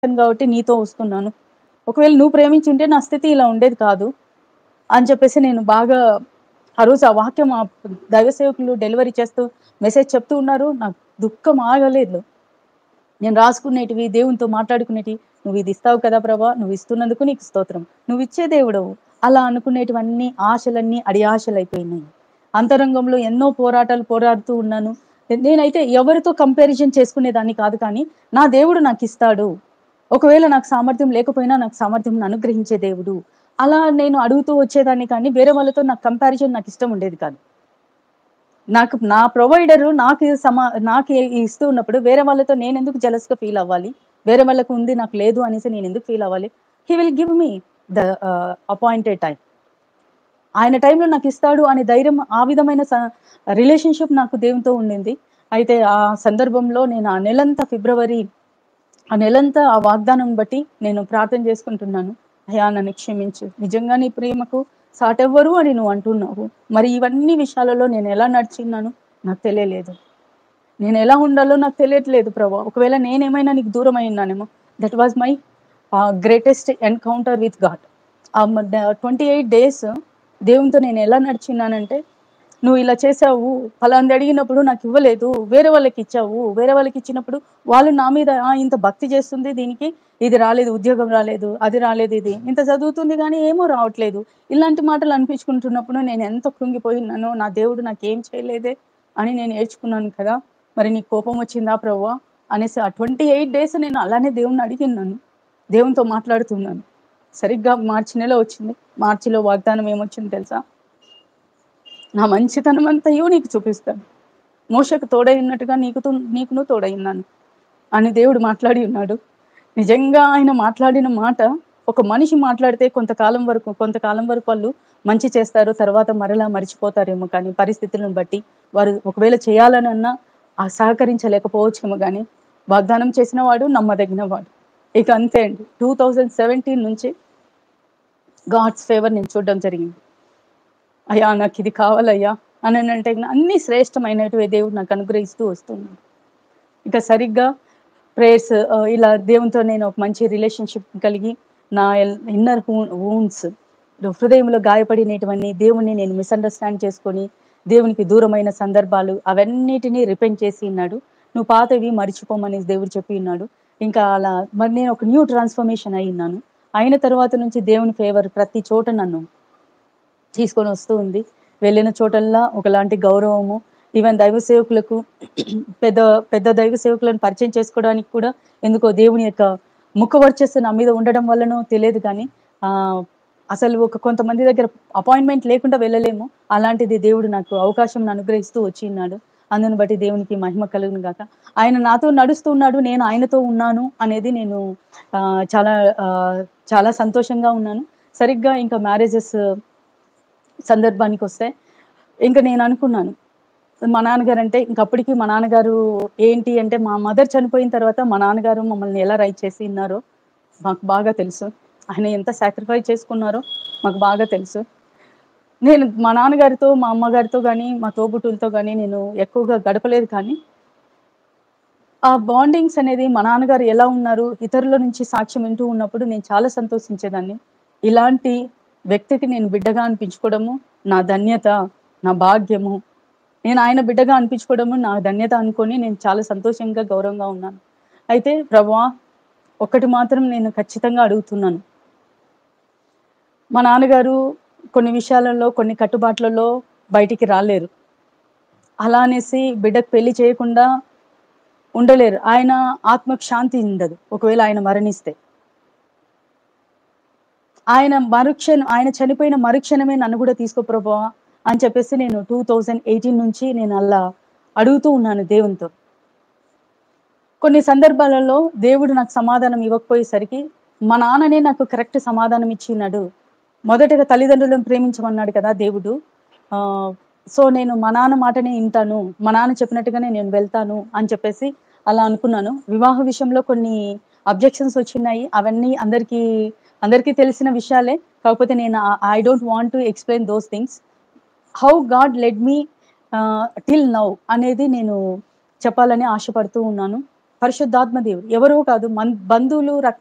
కాబట్టి నీతో వస్తున్నాను ఒకవేళ నువ్వు ప్రేమించుంటే నా స్థితి ఇలా ఉండేది కాదు అని చెప్పేసి నేను బాగా ఆ రోజు ఆ వాక్యం ఆ దైవ సేవకులు డెలివరీ చేస్తూ మెసేజ్ చెప్తూ ఉన్నారు నాకు దుఃఖం ఆగలేదు నేను రాసుకునేటివి దేవునితో మాట్లాడుకునేటివి నువ్వు ఇది ఇస్తావు కదా ప్రభా నువ్వు ఇస్తున్నందుకు నీకు స్తోత్రం నువ్వు ఇచ్చే దేవుడవు అలా అనుకునేటివన్నీ ఆశలన్నీ అడి ఆశలు అయిపోయినాయి అంతరంగంలో ఎన్నో పోరాటాలు పోరాడుతూ ఉన్నాను నేనైతే ఎవరితో కంపారిజన్ చేసుకునేదాన్ని కాదు కానీ నా దేవుడు నాకు ఇస్తాడు ఒకవేళ నాకు సామర్థ్యం లేకపోయినా నాకు సామర్థ్యం అనుగ్రహించే దేవుడు అలా నేను అడుగుతూ వచ్చేదాన్ని కానీ వేరే వాళ్ళతో నాకు కంపారిజన్ నాకు ఇష్టం ఉండేది కాదు నాకు నా ప్రొవైడర్ నాకు సమా నాకు ఇస్తూ ఉన్నప్పుడు వేరే వాళ్ళతో నేను ఎందుకు jealous గా ఫీల్ అవ్వాలి వేరే వాళ్ళకు ఉంది నాకు లేదు అనేసి నేను ఎందుకు ఫీల్ అవ్వాలి he will give me the appointed time ఆయన టైంలో నాకు ఇస్తాడు అనే ధైర్యం ఆ విధమైన రిలేషన్షిప్ నాకు దేవునితో ఉండింది అయితే ఆ సందర్భంలో నేను ఆ నెలంతా ఫిబ్రవరి ఆ నెలంతా ఆ వాగ్దానం బట్టి నేను ప్రార్థన చేసుకుంటున్నాను అయ్యా నన్ను క్షమించు నిజంగా నీ ప్రేమకు సాటెవ్వరు అని నువ్వు అంటున్నావు మరి ఇవన్నీ విషయాలలో నేను ఎలా నడిచిన్నాను నాకు తెలియలేదు నేను ఎలా ఉండాలో నాకు తెలియట్లేదు ప్రభా ఒకవేళ నేనేమైనా నీకు దూరం అయినానేమో that was my greatest encounter with God twenty eight days దేవునితో నేను ఎలా నడిచిన్నానంటే నువ్వు ఇలా చేసావు ఫలాంది అడిగినప్పుడు నాకు ఇవ్వలేదు వేరే వాళ్ళకి ఇచ్చావు వేరే వాళ్ళకి ఇచ్చినప్పుడు వాళ్ళు నా మీద "ఆ, ఇంత భక్తి చేస్తుంది దీనికి ఇది రాలేదు ఉద్యోగం రాలేదు అది రాలేదు ఇది ఇంత చదువుతుంది కానీ ఏమో రావట్లేదు ఇలాంటి మాటలు అనిపించుకుంటున్నప్పుడు నేను ఎంత కృంగిపోయినానో నా దేవుడు నాకేం చేయలేదే అని నేను ఏడ్చుకున్నాను కదా మరి నీ కోపం వచ్చిందా ప్రవ్వా అనేసి ఆ ట్వంటీ ఎయిట్ డేస్ నేను అలానే దేవుణ్ణి అడిగినాను దేవునితో మాట్లాడుతున్నాను సరిగ్గా మార్చి నెల వచ్చింది మార్చిలో వాగ్దానం ఏమొచ్చింది తెలుసా నా మంచితనం అంతయో నీకు చూపిస్తాను మోషకు తోడై ఉన్నట్టుగా నీకు నీకును తోడై ఉన్నాను అని దేవుడు మాట్లాడి ఉన్నాడు నిజంగా ఆయన మాట్లాడిన మాట ఒక మనిషి మాట్లాడితే కొంతకాలం వరకు కొంతకాలం వరకు వాళ్ళు మంచి చేస్తారు తర్వాత మరలా మర్చిపోతారేమో కానీ పరిస్థితులను బట్టి వారు ఒకవేళ చేయాలనన్నా ఆ సహకరించలేకపోవచ్చేమో కానీ వాగ్దానం చేసిన వాడు నమ్మదగిన వాడు ఇక అంతే అండి టూ థౌజండ్ సెవెంటీన్ నుంచి గాడ్స్ ఫేవర్ నేను చూడడం జరిగింది అయ్యా నాకు ఇది కావాలయ్యా అని అంటే అన్ని శ్రేష్టమైనటువంటి దేవుడు నాకు అనుగ్రహిస్తూ వస్తున్నాడు ఇక సరిగ్గా ప్రేయర్స్ ఇలా దేవునితో నేను ఒక మంచి రిలేషన్షిప్ కలిగి నా ఇన్నర్ వూన్స్ హృదయంలో గాయపడినటువంటి దేవుణ్ణి నేను మిస్అండర్స్టాండ్ చేసుకొని దేవునికి దూరమైన సందర్భాలు అవన్నిటినీ రిపెంట్ చేసి ఉన్నాడు నువ్వు పాతవి మర్చిపోమని దేవుడు చెప్పి ఉన్నాడు ఇంకా అలా మరి నేను ఒక న్యూ ట్రాన్స్ఫర్మేషన్ అయి ఉన్నాను అయిన తర్వాత నుంచి దేవుని ఫేవర్ ప్రతి చోట నన్ను తీసుకొని వస్తూ ఉంది వెళ్ళిన చోటల్లా ఒకలాంటి గౌరవము ఈవెన్ దైవ సేవకులకు పెద్ద పెద్ద దైవ సేవకులను పరిచయం చేసుకోవడానికి కూడా ఎందుకో దేవుని యొక్క ముఖ వర్చస్సు నా మీద ఉండడం వల్లనో తెలియదు కానీ ఆ అసలు ఒక కొంతమంది దగ్గర అపాయింట్మెంట్ లేకుండా వెళ్ళలేము అలాంటిది దేవుడు నాకు అవకాశం అనుగ్రహిస్తూ వచ్చి ఉన్నాడు అందుని బట్టి దేవునికి మహిమ కలుగును గాక ఆయన నాతో నడుస్తూ ఉన్నాడు నేను ఆయనతో ఉన్నాను అనేది నేను ఆ, చాలా ఆ, చాలా సంతోషంగా ఉన్నాను సరిగ్గా ఇంకా మ్యారేజెస్ సందర్భానికి వస్తే ఇంకా నేను అనుకున్నాను మా నాన్నగారు అంటే ఇంకప్పటికి మా నాన్నగారు ఏంటి అంటే మా మదర్ చనిపోయిన తర్వాత మా నాన్నగారు మమ్మల్ని ఎలా రైట్ చేసి ఉన్నారో మాకు బాగా తెలుసు ఆయన ఎంత సాక్రిఫైస్ చేసుకున్నారో మాకు బాగా తెలుసు నేను మా నాన్నగారితో మా అమ్మగారితో కానీ మా తోబుట్టులతో కానీ నేను ఎక్కువగా గడపలేదు కానీ ఆ బాండింగ్స్ అనేది మా నాన్నగారు ఎలా ఉన్నారు ఇతరుల నుంచి సాక్ష్యం వింటూ ఉన్నప్పుడు నేను చాలా సంతోషించేదాన్ని ఇలాంటి వ్యక్తికి నేను బిడ్డగా అనిపించుకోవడము నా ధన్యత నా భాగ్యము నేను ఆయన బిడ్డగా అనిపించుకోవడము నా ధన్యత అనుకొని నేను చాలా సంతోషంగా గౌరవంగా ఉన్నాను అయితే ప్రభా ఒక్కటి మాత్రం నేను ఖచ్చితంగా అడుగుతున్నాను మా నాన్నగారు కొన్ని విషయాలలో కొన్ని కట్టుబాట్లలో బయటికి రాలేరు అలా అనేసి బిడ్డకు పెళ్లి చేయకుండా ఉండలేరు ఆయన ఆత్మకు శాంతి ఉండదు ఒకవేళ ఆయన మరణిస్తే ఆయన మరుక్షణం ఆయన చనిపోయిన మరుక్షణమే నన్ను కూడా తీసుకో ప్రభావా అని చెప్పేసి నేను టూ థౌజండ్ ఎయిటీన్ నుంచి నేను అలా అడుగుతూ ఉన్నాను దేవునితో కొన్ని సందర్భాలలో దేవుడు నాకు సమాధానం ఇవ్వకపోయేసరికి మా నాన్ననే నాకు కరెక్ట్ సమాధానం ఇచ్చినాడు మొదటగా తల్లిదండ్రులను ప్రేమించమన్నాడు కదా దేవుడు ఆ సో నేను మా నాన్న మాటనే వింటాను మా నాన్న చెప్పినట్టుగానే నేను వెళ్తాను అని చెప్పేసి అలా అనుకున్నాను వివాహ విషయంలో కొన్ని అబ్జెక్షన్స్ వచ్చినాయి అవన్నీ అందరికీ అందరికీ తెలిసిన విషయాలే కాకపోతే నేను I don't want to explain those things how God led me till now అనేది నేను చెప్పాలని ఆశపడుతూ ఉన్నాను పరిశుద్ధాత్మ దేవుడు ఎవరో కాదు మన్ బంధువులు రక్త